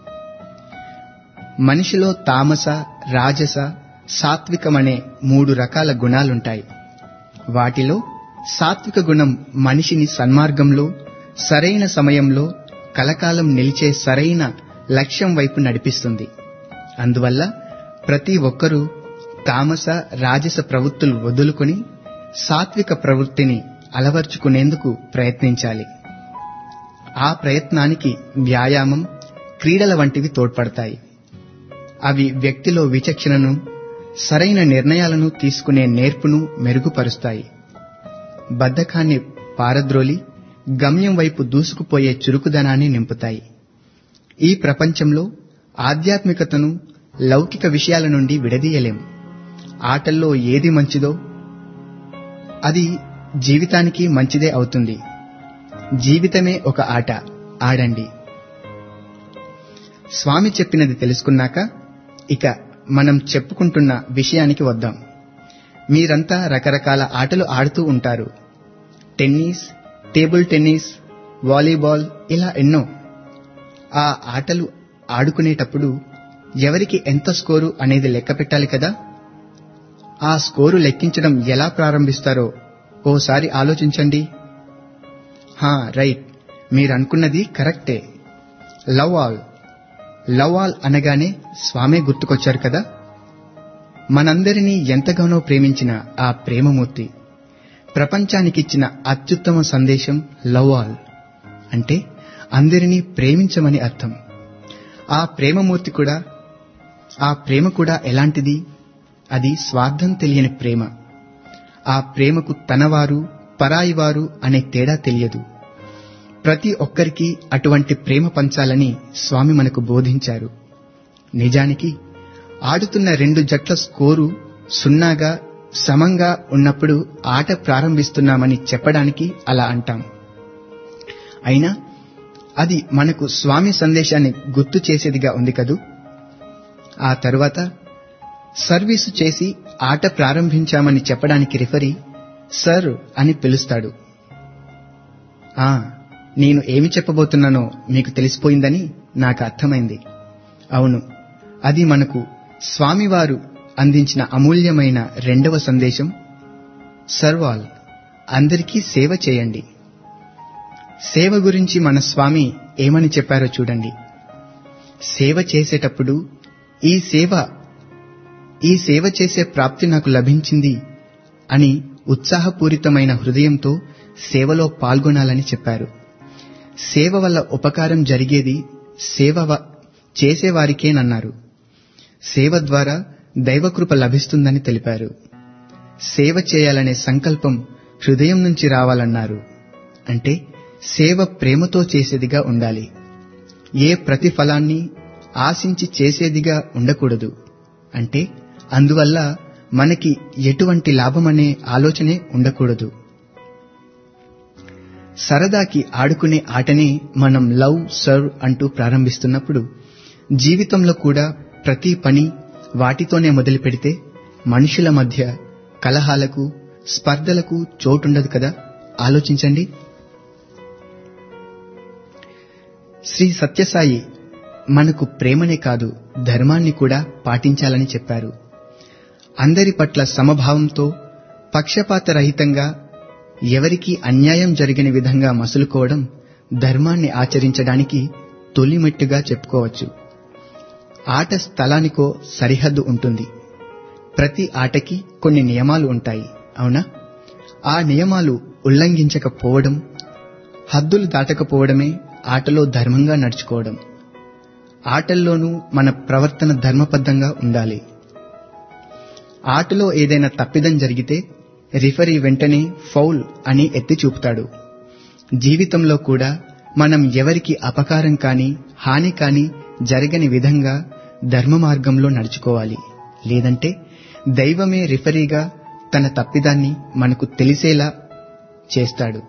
మనిషిలో తామస రాజస సాత్వికమనే మూడు రకాల గుణాలుంటాయి వాటిలో సాత్విక గుణం మనిషిని సన్మార్గంలో సరైన సమయంలో కలకాలం నిలిచే సరైన లక్ష్యం వైపు నడిపిస్తుంది అందువల్ల ప్రతి ఒక్కరూ తామస రాజస ప్రవృత్తులు వదులుకొని సాత్విక ప్రవృత్తిని అలవర్చుకునేందుకు ప్రయత్నించాలి ఆ ప్రయత్నానికి వ్యాయామం క్రీడల వంటివి తోడ్పడతాయి అవి వ్యక్తిలో విచక్షణను సరైన నిర్ణయాలను తీసుకునే నేర్పును మెరుగుపరుస్తాయి బద్ధకాన్ని పారద్రోలి గమ్యం వైపు దూసుకుపోయే చురుకుదనాన్ని నింపుతాయి ఈ ప్రపంచంలో ఆధ్యాత్మికతను లౌకిక విషయాల నుండి విడదీయలేం ఆటల్లో ఏది మంచిదో అది జీవితానికి మంచిదే అవుతుంది జీవితమే ఒక ఆట ఆడండి స్వామి చెప్పినది తెలుసుకున్నాక ఇక మనం చెప్పుకుంటున్న విషయానికి వద్దాం మీరంతా రకరకాల ఆటలు ఆడుతూ ఉంటారు టెన్నిస్ టేబుల్ టెన్నిస్ వాలీబాల్ ఇలా ఎన్నో ఆ ఆటలు ఆడుకునేటప్పుడు ఎవరికి ఎంత స్కోరు అనేది లెక్క పెట్టాలి కదా ఆ స్కోరు లెక్కించడం ఎలా ప్రారంభిస్తారో ఓసారి ఆలోచించండి హా రైట్ మీరనుకున్నది కరెక్టే లవ్ ఆల్ లవ్ ఆల్ అనగానే స్వామే గుర్తుకొచ్చారు కదా మనందరినీ ఎంతగానో ప్రేమించిన ఆ ప్రేమమూర్తి ప్రపంచానికిచ్చిన అత్యుత్తమ సందేశం లవ్ ఆల్ అంటే అందరినీ ప్రేమించమని అర్థం ఆ ప్రేమమూర్తి కూడా ఆ ప్రేమ కూడా ఎలాంటిది అది స్వార్థం తెలియని ప్రేమ ఆ ప్రేమకు తనవారు పరాయివారు అనే తేడా తెలియదు ప్రతి ఒక్కరికి అటువంటి ప్రేమ పంచాలని స్వామి మనకు బోధించారు నిజానికి ఆడుతున్న రెండు జట్ల స్కోరు సున్నాగా సమంగా ఉన్నప్పుడు ఆట ప్రారంభిస్తున్నామని చెప్పడానికి అలా అంటాం అయినా అది మనకు స్వామి సందేశాన్ని గుర్తు చేసేదిగా ఉంది కదూ ఆ తరువాత సర్వీసు చేసి ఆట ప్రారంభించామని చెప్పడానికి రిఫరీ సర్ అని పిలుస్తాడు ఆ నేను ఏమి చెప్పబోతున్నానో మీకు తెలిసిపోయిందని నాకు అర్థమైంది అవును అది మనకు స్వామివారు అందించిన అమూల్యమైన రెండవ సందేశం సర్వాల్ అందరికీ సేవ చేయండి సేవ గురించి మన స్వామి ఏమని చెప్పారో చూడండి సేవ చేసేటప్పుడు ఈ సేవ ఈ సేవ చేసే ప్రాప్తి నాకు లభించింది అని ఉత్సాహపూరితమైన హృదయంతో సేవలో పాల్గొనాలని చెప్పారు సేవ వల్ల ఉపకారం జరిగేది సేవ వ- చేసేవారికేనన్నారు సేవ ద్వారా దైవకృప లభిస్తుందని తెలిపారు సేవ చేయాలనే సంకల్పం హృదయం నుంచి రావాలన్నారు అంటే సేవ ప్రేమతో చేసేదిగా ఉండాలి ఏ ప్రతిఫలాన్ని ఆశించి చేసేదిగా ఉండకూడదు అంటే అందువల్ల మనకి ఎటువంటి లాభమనే ఆలోచనే ఉండకూడదు సరదాకి ఆడుకునే ఆటనే మనం లవ్ సర్వ్ అంటూ ప్రారంభిస్తున్నప్పుడు జీవితంలో కూడా ప్రతి పని వాటితోనే మొదలు పెడితే మనుషుల మధ్య కలహాలకు స్పర్ధలకు చోటుండదు కదా ఆలోచించండి శ్రీ సత్యసాయి మనకు ప్రేమనే కాదు ధర్మాన్ని కూడా పాటించాలని చెప్పారు అందరి పట్ల సమభావంతో పక్షపాత రహితంగా ఎవరికీ అన్యాయం జరిగిన విధంగా మసులుకోవడం ధర్మాన్ని ఆచరించడానికి తొలిమెట్టుగా చెప్పుకోవచ్చు ఆట స్థలానికో సరిహద్దు ఉంటుంది ప్రతి ఆటకి కొన్ని నియమాలు ఉంటాయి అవునా ఆ నియమాలు ఉల్లంఘించకపోవడం హద్దులు దాటకపోవడమే ఆటలో ధర్మంగా నడుచుకోవడం ఆటల్లోనూ మన ప్రవర్తన ధర్మబద్ధంగా ఉండాలి ఆటలో ఏదైనా తప్పిదం జరిగితే రిఫరీ వెంటనే ఫౌల్ అని ఎత్తి చూపుతాడు జీవితంలో కూడా మనం ఎవరికి అపకారం కాని హాని కాని జరగని విధంగా ధర్మ మార్గంలో నడుచుకోవాలి లేదంటే దైవమే రిఫరీగా తన తప్పిదాన్ని మనకు తెలిసేలా చేస్తాడు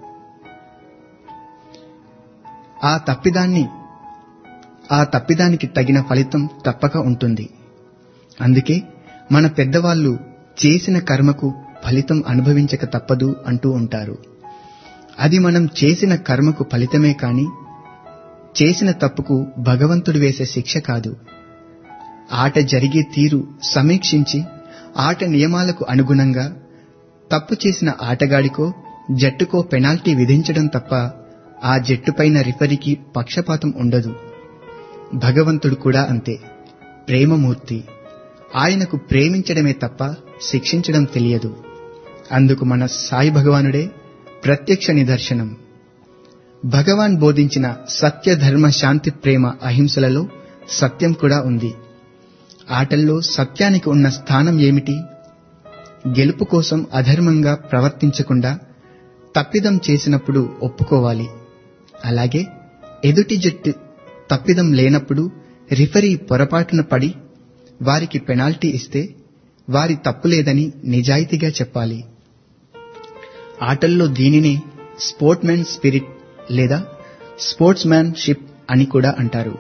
ఆ తప్పిదాన్ని ఆ తప్పిదానికి తగిన ఫలితం తప్పక ఉంటుంది అందుకే మన పెద్దవాళ్ళు చేసిన కర్మకు ఫలితం అనుభవించక తప్పదు అంటూ ఉంటారు అది మనం చేసిన కర్మకు ఫలితమే కాని చేసిన తప్పుకు భగవంతుడు వేసే శిక్ష కాదు ఆట జరిగే తీరు సమీక్షించి ఆట నియమాలకు అనుగుణంగా తప్పు చేసిన ఆటగాడికో జట్టుకో పెనాల్టీ విధించడం తప్ప ఆ జట్టుపైన రిఫరీకి పక్షపాతం ఉండదు భగవంతుడు కూడా అంతే ప్రేమమూర్తి ఆయనకు ప్రేమించడమే తప్ప శిక్షించడం తెలియదు అందుకు మన సాయి భగవానుడే ప్రత్యక్ష నిదర్శనం భగవాన్ బోధించిన సత్య ధర్మ శాంతి ప్రేమ అహింసలలో సత్యం కూడా ఉంది ఆటల్లో సత్యానికి ఉన్న స్థానం ఏమిటి గెలుపు కోసం అధర్మంగా ప్రవర్తించకుండా తప్పిదం చేసినప్పుడు ఒప్పుకోవాలి అలాగే ఎదుటి జట్టు తప్పిదం లేనప్పుడు రిఫరీ పొరపాటున పడి వారికి పెనాల్టీ ఇస్తే వారి తప్పు లేదని నిజాయితీగా చెప్పాలి ఆటల్లో దీనినే స్పోర్ట్మెన్ స్పిరిట్ లేదా స్పోర్ట్స్ మ్యాన్ షిప్ అని కూడా అంటారు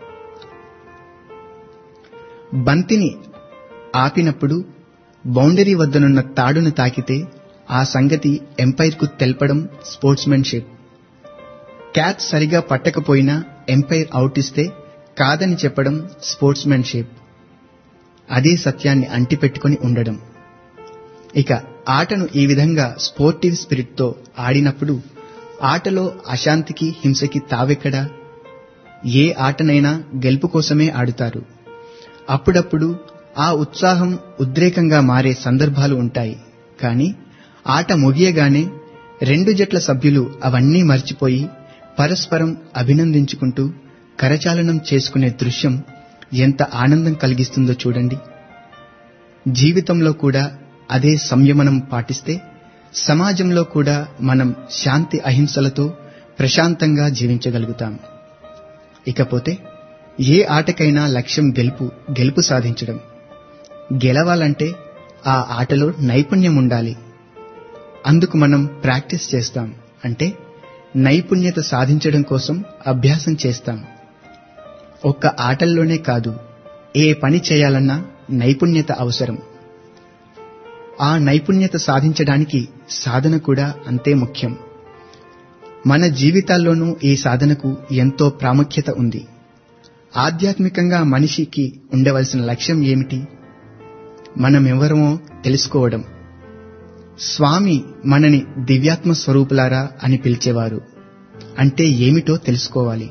బంతిని ఆపినప్పుడు బౌండరీ వద్దనున్న తాడును తాకితే ఆ సంగతి ఎంపైర్కు తెలపడం స్పోర్ట్స్మెన్షిప్ క్యాచ్ సరిగా పట్టకపోయినా ఎంపైర్ అవుట్ ఇస్తే కాదని చెప్పడం స్పోర్ట్స్మెన్షిప్ అదే సత్యాన్ని అంటిపెట్టుకుని ఉండడం ఇక ఆటను ఈ విధంగా స్పోర్టివ్ స్పిరిట్తో ఆడినప్పుడు ఆటలో అశాంతికి హింసకి తావెక్కడా ఏ ఆటనైనా గెలుపు కోసమే ఆడుతారు అప్పుడప్పుడు ఆ ఉత్సాహం ఉద్రేకంగా మారే సందర్భాలు ఉంటాయి కానీ ఆట ముగియగానే రెండు జట్ల సభ్యులు అవన్నీ మర్చిపోయి పరస్పరం అభినందించుకుంటూ కరచాలనం చేసుకునే దృశ్యం ఎంత ఆనందం కలిగిస్తుందో చూడండి జీవితంలో కూడా అదే సంయమనం పాటిస్తే సమాజంలో కూడా మనం శాంతి అహింసలతో ప్రశాంతంగా జీవించగలుగుతాం ఇకపోతే ఏ ఆటకైనా లక్ష్యం గెలుపు గెలుపు సాధించడం గెలవాలంటే ఆ ఆటలో నైపుణ్యం ఉండాలి అందుకు మనం ప్రాక్టీస్ చేస్తాం అంటే నైపుణ్యత సాధించడం కోసం అభ్యాసం చేస్తాం ఒక్క ఆటల్లోనే కాదు ఏ పని చేయాలన్నా నైపుణ్యత అవసరం ఆ నైపుణ్యత సాధించడానికి సాధన కూడా అంతే ముఖ్యం మన జీవితాల్లోనూ ఈ సాధనకు ఎంతో ప్రాముఖ్యత ఉంది ఆధ్యాత్మికంగా మనిషికి ఉండవలసిన లక్ష్యం ఏమిటి మనమెవరమో తెలుసుకోవడం స్వామి మనని దివ్యాత్మ స్వరూపులారా అని పిలిచేవారు అంటే ఏమిటో తెలుసుకోవాలి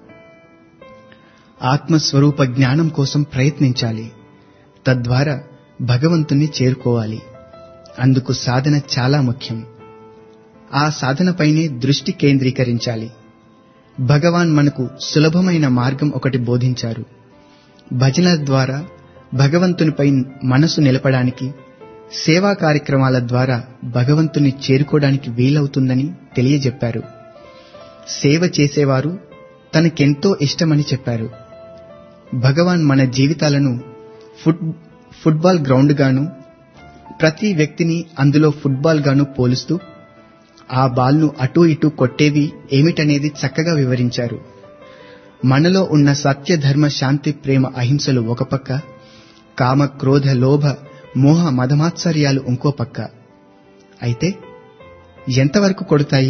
ఆత్మస్వరూప జ్ఞానం కోసం ప్రయత్నించాలి తద్వారా భగవంతుణ్ణి చేరుకోవాలి అందుకు సాధన చాలా ముఖ్యం ఆ సాధనపైనే దృష్టి కేంద్రీకరించాలి భగవాన్ మనకు సులభమైన మార్గం ఒకటి బోధించారు భజన ద్వారా భగవంతునిపై మనసు నిలపడానికి సేవా కార్యక్రమాల ద్వారా భగవంతుని చేరుకోవడానికి వీలవుతుందని తెలియజెప్పారు సేవ చేసేవారు తనకెంతో ఇష్టమని చెప్పారు భగవాన్ మన జీవితాలను ఫుట్ ఫుట్బాల్ గ్రౌండ్ గాను ప్రతి వ్యక్తిని అందులో ఫుట్బాల్ గాను పోలుస్తూ ఆ బాల్ను అటూ ఇటూ కొట్టేవి ఏమిటనేది చక్కగా వివరించారు మనలో ఉన్న సత్య ధర్మ శాంతి ప్రేమ అహింసలు ఒక పక్క కామ క్రోధ లోభ మోహ మదమాత్సర్యాలు ఇంకో పక్క అయితే ఎంతవరకు కొడతాయి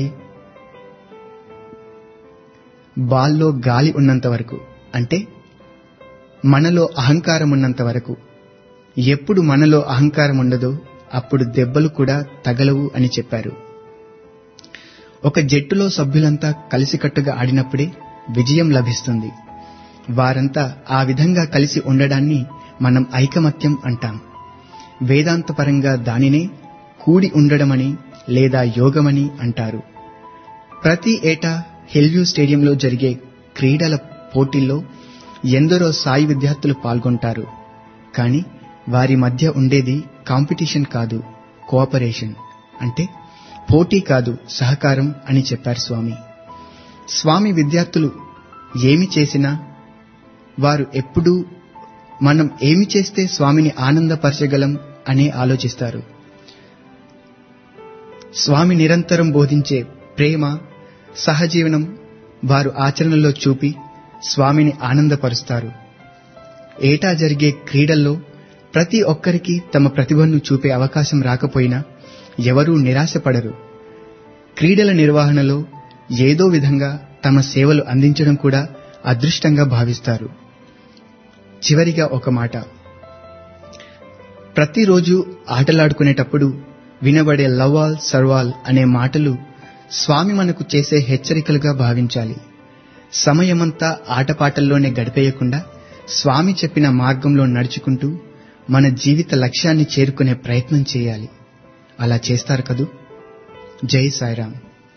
బాల్లో గాలి ఉన్నంత వరకు అంటే మనలో అహంకారం ఉన్నంత వరకు ఎప్పుడు మనలో అహంకారం ఉండదో అప్పుడు దెబ్బలు కూడా తగలవు అని చెప్పారు ఒక జట్టులో సభ్యులంతా కలిసికట్టుగా ఆడినప్పుడే విజయం లభిస్తుంది వారంతా ఆ విధంగా కలిసి ఉండడాన్ని మనం ఐకమత్యం అంటాం వేదాంతపరంగా దానినే కూడి ఉండడమని లేదా యోగమని అంటారు ప్రతి ఏటా హెల్వ్యూ స్టేడియంలో జరిగే క్రీడల పోటీల్లో ఎందరో సాయి విద్యార్థులు పాల్గొంటారు కానీ వారి మధ్య ఉండేది కాంపిటీషన్ కాదు కోఆపరేషన్ అంటే పోటీ కాదు సహకారం అని చెప్పారు స్వామి స్వామి విద్యార్థులు ఏమి చేసినా వారు ఎప్పుడూ మనం ఏమి చేస్తే స్వామిని ఆనందపరచగలం అని ఆలోచిస్తారు స్వామి నిరంతరం బోధించే ప్రేమ సహజీవనం వారు ఆచరణలో చూపి స్వామిని ఆనందపరుస్తారు ఏటా జరిగే క్రీడల్లో ప్రతి ఒక్కరికి తమ ప్రతిభను చూపే అవకాశం రాకపోయినా ఎవరూ నిరాశపడరు క్రీడల నిర్వహణలో ఏదో విధంగా తమ సేవలు అందించడం కూడా అదృష్టంగా భావిస్తారు చివరిగా ఒక మాట ప్రతిరోజు ఆటలాడుకునేటప్పుడు వినబడే లవాల్ సర్వాల్ అనే మాటలు స్వామి మనకు చేసే హెచ్చరికలుగా భావించాలి సమయమంతా ఆటపాటల్లోనే గడిపేయకుండా స్వామి చెప్పిన మార్గంలో నడుచుకుంటూ మన జీవిత లక్ష్యాన్ని చేరుకునే ప్రయత్నం చేయాలి అలా చేస్తారు కదూ జై సాయిరాం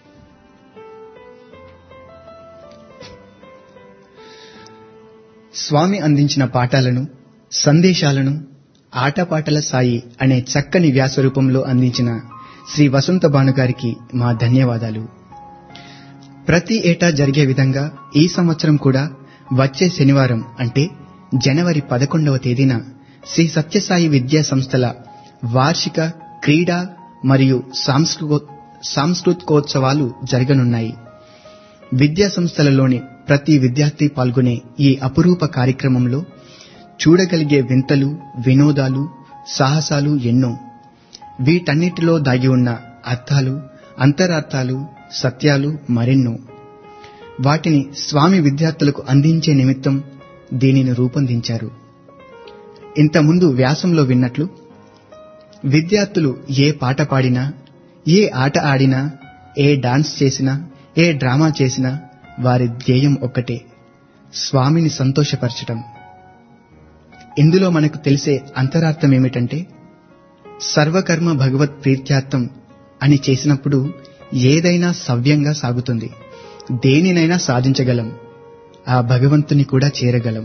స్వామి అందించిన పాఠాలను సందేశాలను ఆటపాటల సాయి అనే చక్కని వ్యాస రూపంలో అందించిన శ్రీ వసంత భానుగారికి మా ధన్యవాదాలు ప్రతి ఏటా జరిగే విధంగా ఈ సంవత్సరం కూడా వచ్చే శనివారం అంటే జనవరి పదకొండవ తేదీన శ్రీ సత్యసాయి విద్యా సంస్థల వార్షిక క్రీడా మరియు సాంస్కృ- సాంస్కృతికోత్సవాలు జరగనున్నాయి విద్యా సంస్థలలోని ప్రతి విద్యార్థి పాల్గొనే ఈ అపురూప కార్యక్రమంలో చూడగలిగే వింతలు వినోదాలు సాహసాలు ఎన్నో వీటన్నిటిలో దాగి ఉన్న అర్థాలు అంతరార్థాలు సత్యాలు మరెన్నో వాటిని స్వామి విద్యార్థులకు అందించే నిమిత్తం దీనిని రూపొందించారు ఇంతకుముందు వ్యాసంలో విన్నట్లు విద్యార్థులు ఏ పాట పాడినా ఏ ఆట ఆడినా ఏ డాన్స్ చేసినా ఏ డ్రామా చేసినా వారి ధ్యేయం ఒక్కటే స్వామిని సంతోషపరచటం ఇందులో మనకు తెలిసే అంతరార్థం ఏమిటంటే సర్వకర్మ భగవత్ ప్రీత్యార్థం అని చేసినప్పుడు ఏదైనా సవ్యంగా సాగుతుంది దేనినైనా సాధించగలం ఆ భగవంతుని కూడా చేరగలం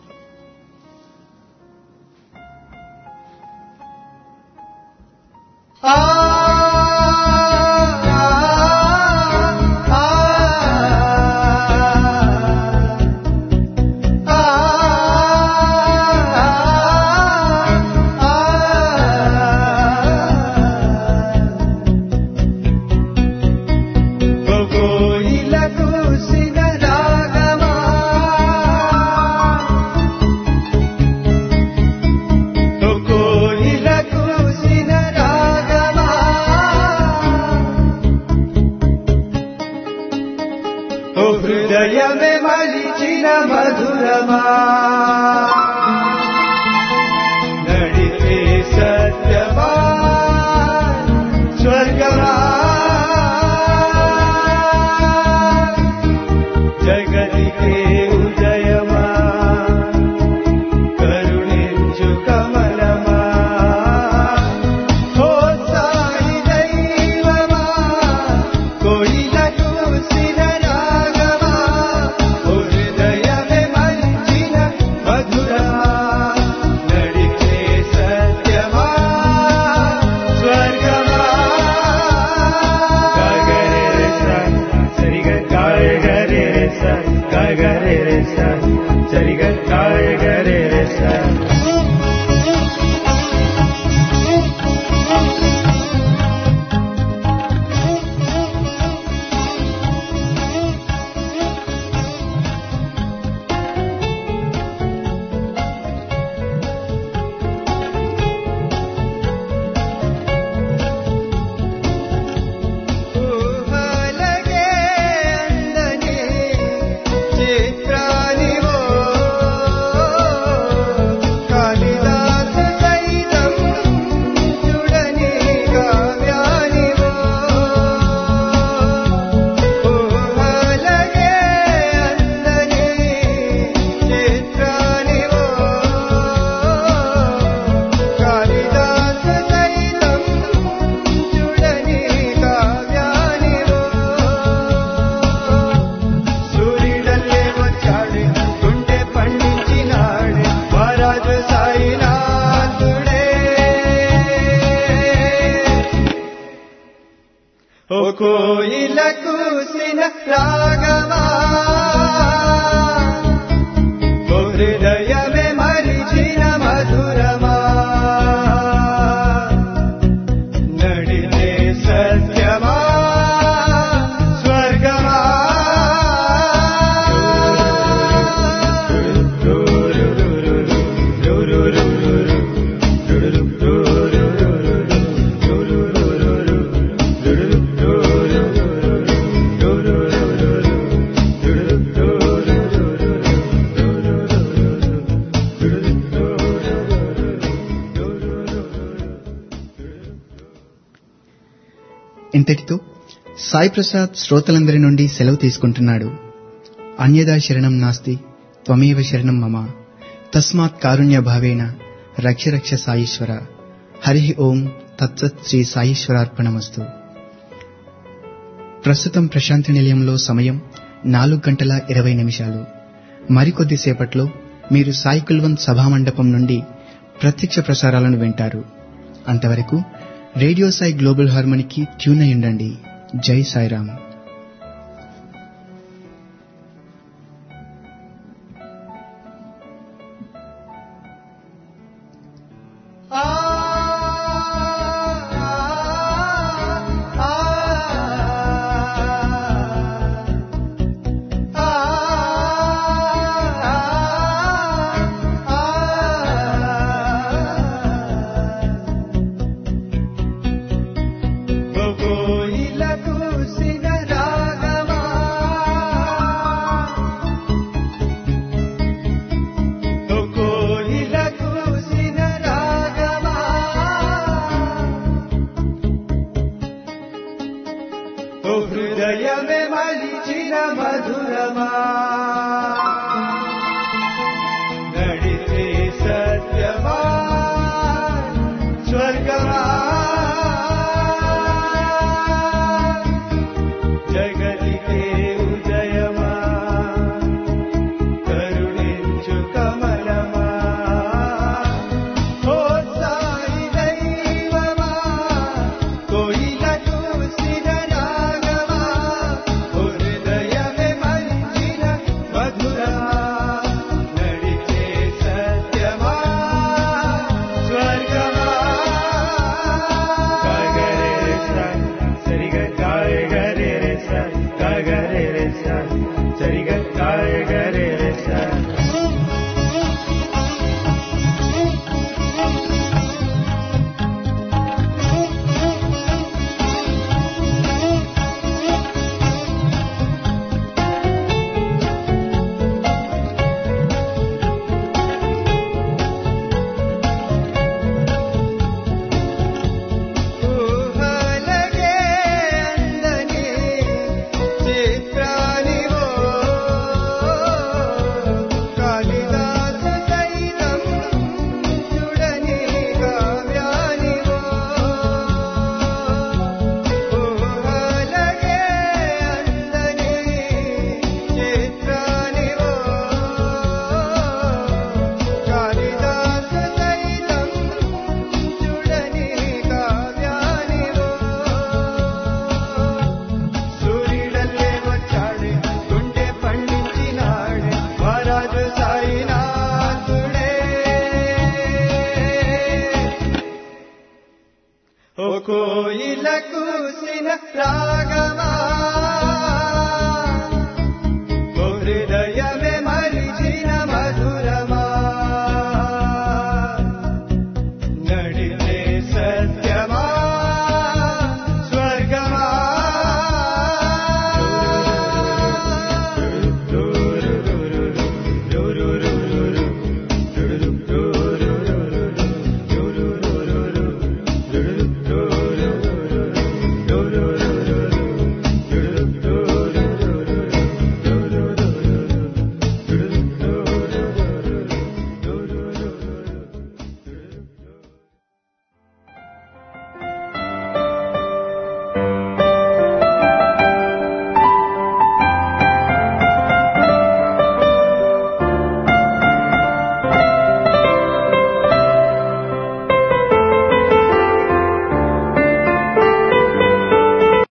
కోయిలకు సిగరాగమా కోయిలకు సిగరాగమా ఓ హృదయమే మలిచిన మధురమా నడితే సత్యమా స్వర్గమా జగతికే ఉదయమా కరుణించు కమలమా ఓ సాయి దైవమా కోయిలకు సిరరాగమా ఓ హృదయమే మంచిన మధురమా నడిచే సత్యమా స్వర్గమా గగరే స సరిగ గగరే స గగరే స సరిగ గగరే స ఊహలగే అందని చిత్రానివో ఇంతటితో సాయి ప్రసాద్ శ్రోతలందరి నుండి సెలవు తీసుకుంటున్నాడు అన్యదా శరణం నాస్తి త్వమేవ శరణం మమ తస్మాత్ కారుణ్య భావేన రక్ష రక్ష సాయీశ్వర హరి ఓం తత్సత్ శ్రీ సాయీశ్వరార్పణమస్తు ప్రస్తుతం ప్రశాంతి నిలయంలో సమయం నాలుగు గంటల ఇరవై నిమిషాలు మరికొద్ది సేపట్లో మీరు సాయి కుల్వంత్ సభామండపం నుండి ప్రత్యక్ష ప్రసారాలను వింటారు అంతవరకు రేడియో సాయి గ్లోబల్ హార్మోనికి ట్యూన్ అయి ఉండండి జై సాయిరామ్ హృదయమే మలిచిన మధురమా నడితే సత్యమా స్వర్గమా జగతికే ఉదయమా కరుణించు కమలమా ఓ సాయి దైవమా కోయిల చూసిన రాగమా హృదయమే మంచిన మధురమా నడిచే సత్యమా స్వర్గమా గగరే సన్ సరిగ గాయ గరే సన్ గగరే సన్ సరిగ గాయ గరే సన్ ఊహలగే అందని చిత్రానివో కాళిదాసు సైతం చూడని కావ్యానివో ఊహలగే అందని చిత్రానివో కాళిదాసు సైతం చూడని కావ్యానివో సూర్యుడల్లే వచ్చాడే గుండె పండించినాడే మహారాజు సాయినాథుడే ఓ కోయిల కూసిన రాగమా